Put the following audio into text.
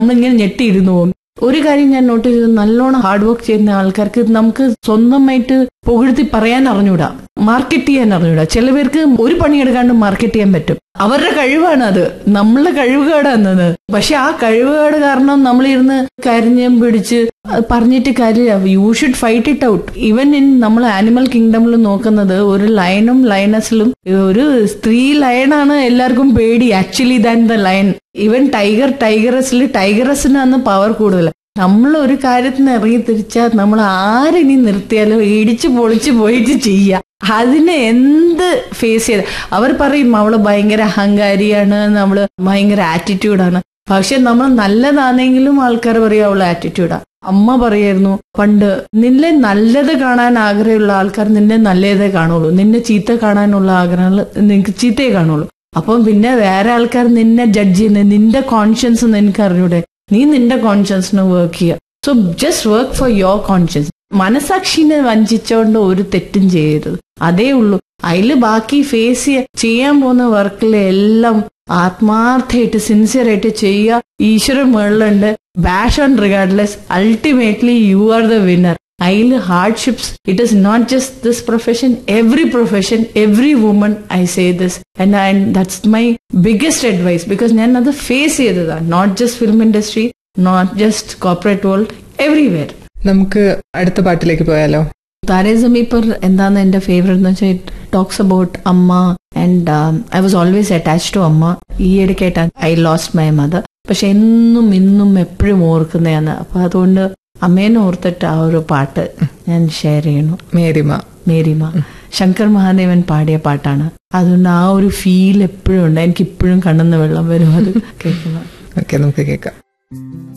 നമ്മളിങ്ങനെ ഞെട്ടിയിരുന്നു പോകും ഒരു കാര്യം ഞാൻ നോട്ട് ചെയ്തത് നല്ലോണം ഹാർഡ് വർക്ക് ചെയ്യുന്ന ആൾക്കാർക്ക് നമുക്ക് സ്വന്തമായിട്ട് പുകഴ്ത്തി പറയാൻ അറിഞ്ഞൂടാ മാർക്കറ്റ് ചെയ്യാൻ അറിഞ്ഞൂടാ ചില പേർക്ക് ഒരു പണിയെടുക്കാണ്ട് മാർക്കറ്റ് ചെയ്യാൻ പറ്റും അവരുടെ കഴിവാണ് അത് നമ്മളുടെ കഴിവുകേടാന്നത് പക്ഷെ ആ കഴിവുകേട് കാരണം നമ്മളിരുന്ന് കരിഞ്ഞം പിടിച്ച് അത് പറഞ്ഞിട്ട് കാര്യമില്ല you should fight it out even in നമ്മൾ ആനിമൽ കിങ്ഡമിൽ നോക്കുന്നത് ഒരു ലയനും ലയനസിലും ഒരു സ്ത്രീ ലയണാണ് എല്ലാവർക്കും പേടി actually than the lion even tiger ടൈഗറസിൽ ടൈഗറസിനാണ് പവർ കൂടുതൽ നമ്മൾ ഒരു കാര്യത്തിന് ഇറങ്ങി തിരിച്ചാൽ നമ്മൾ ആരിനി നിർത്തിയാലും ഇടിച്ചു പൊളിച്ചു പോയിട്ട് ചെയ്യുക അതിനെ എന്ത് ഫേസ് ചെയ്ത് അവർ പറയും അവള് ഭയങ്കര അഹങ്കാരിയാണ് നമ്മള് ഭയങ്കര ആറ്റിറ്റ്യൂഡാണ് പക്ഷെ നമ്മൾ നല്ലതാണെങ്കിലും ആൾക്കാർ പറയും അവള് ആറ്റിറ്റ്യൂഡാ അമ്മ പറയായിരുന്നു പണ്ട് നിന്നെ നല്ലത് കാണാൻ ആഗ്രഹമുള്ള ആൾക്കാർ നിന്നെ നല്ലതേ കാണുള്ളൂ നിന്നെ ചീത്ത കാണാനുള്ള ആഗ്രഹങ്ങൾ നിനക്ക് ചീത്തയെ കാണുള്ളൂ അപ്പം പിന്നെ വേറെ ആൾക്കാർ നിന്നെ ജഡ്ജ് ചെയ്യുന്നത് നിന്റെ കോൺഷ്യൻസ് നിനക്ക് അറിഞ്ഞൂടെ നീ നിന്റെ കോൺഷ്യൻസിന് വർക്ക് ചെയ്യുക so just work for your conscience മനസാക്ഷിനെ വഞ്ചിച്ചോണ്ട് ഒരു തെറ്റും ചെയ്യരുത് അതേ ഉള്ളൂ അതില് ബാക്കി ഫേസ് ചെയ്യാൻ പോകുന്ന വർക്കിലെല്ലാം ആത്മാർത്ഥമായിട്ട് സിൻസിയർ ആയിട്ട് ചെയ്യുക ഈശ്വരൻ മുകളിലുണ്ട് bash on regardless ultimately you are the winner അതിൽ hardships it is not just this profession every profession every woman I say this and and that's my biggest advice because ഞാൻ അത് ഫേസ് ചെയ്തതാണ് not just film industry not just corporate world everywhere നമുക്ക് അടുത്ത പാട്ടിലേക്ക് പോയാലോ താരേ സമീ പർ എന്താണ് എന്റെ favourite എന്ന് വെച്ചാൽ ഇറ്റ് ടോക്സ് അബൌട്ട് അമ്മ and I was always attach to അമ്മ ഈ ഇടയ്ക്കായിട്ട് ഐ ലോസ്റ്റ് മൈ മദർ പക്ഷെ എന്നും ഇന്നും എപ്പോഴും ഓർക്കുന്നതാണ് അപ്പൊ അതുകൊണ്ട് അമ്മേനെ ഓർത്തിട്ട് ആ ഒരു പാട്ട് ഞാൻ ഷെയർ ചെയ്യണു മേരിമ മേരിമ ശങ്കർ മഹാദേവൻ പാടിയ പാട്ടാണ് അതുകൊണ്ട് ആ ഒരു ഫീൽ എപ്പോഴും ഉണ്ട് എനിക്ക് ഇപ്പോഴും കണ്ണെന്ന് വെള്ളം വരും അത് കേൾക്കുമ്പോൾ ഓക്കെ നമുക്ക് കേൾക്കാം